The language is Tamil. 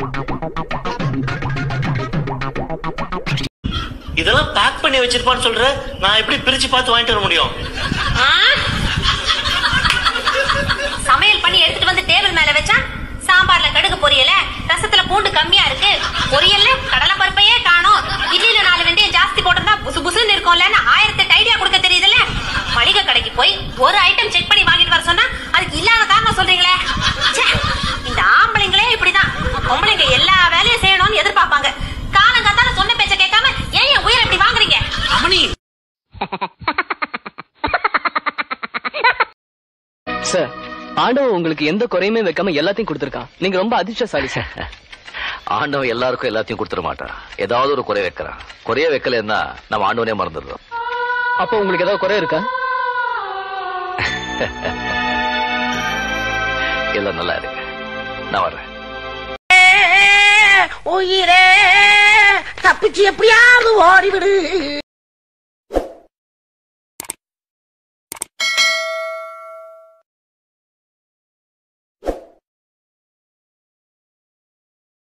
இதெல்லாம் பேக் பண்ணி வச்சிருப்பான்னு சொல்ற நான் எப்படி பிரிச்சு பார்த்து வாங்கிட்டு வர முடியும் ஆ? சமையல் பண்ணி எடுத்துட்டு வந்து டேபிள் மேல வச்சா சாம்பார்ல கடுகு பொரியல ரசத்துல பூண்டு கம்மியா இருக்கு பொரியல்ல கடலை பருப்பையே காணோம் இட்லியில நாலு வெந்தயம் ஜாஸ்தி போட்டிருந்தா புசு புசுன்னு இருக்கும்லன்னு ஆயிரத்தி எட்டு ஐடியா கொடுக்க தெரியுதுல்ல மளிகை கடைக்கு போய் ஒரு ஐட்டம் செக் பண்ணி வாங்கிட்டு வர சொன்னா அதுக்கு இல்லாத காரணம் சொல்றீங்களே ச்சே, இந்த ஆம்பளைங்களே இப்படிதான் பொம்பளைங்க எல்லா வேலையும் செய்யணும்னு எதிர்பார்ப்பாங்க காலங்காத்தால சொன்ன பேச்ச கேட்காம ஏன் என் உயிரை இப்படி வாங்குறீங்க அம்மணி சார் ஆண்டவன் உங்களுக்கு எந்த குறையுமே வைக்காம எல்லாத்தையும் கொடுத்திருக்கான் நீங்க ரொம்ப அதிர்ஷ்டசாலி சார் ஆண்டவன் எல்லாருக்கும் எல்லாத்தையும் கொடுத்துட மாட்டான் ஏதாவது ஒரு குறை வைக்கிறான் குறைய வைக்கலன்னா நம்ம ஆண்டவனே மறந்துடுறோம் அப்போ உங்களுக்கு ஏதாவது குறை இருக்கா எல்லாம் நல்லா இருக்கு நான் வர்றேன் உயிரே தப்பிச்சு எப்படியாவது ஓடிவிடு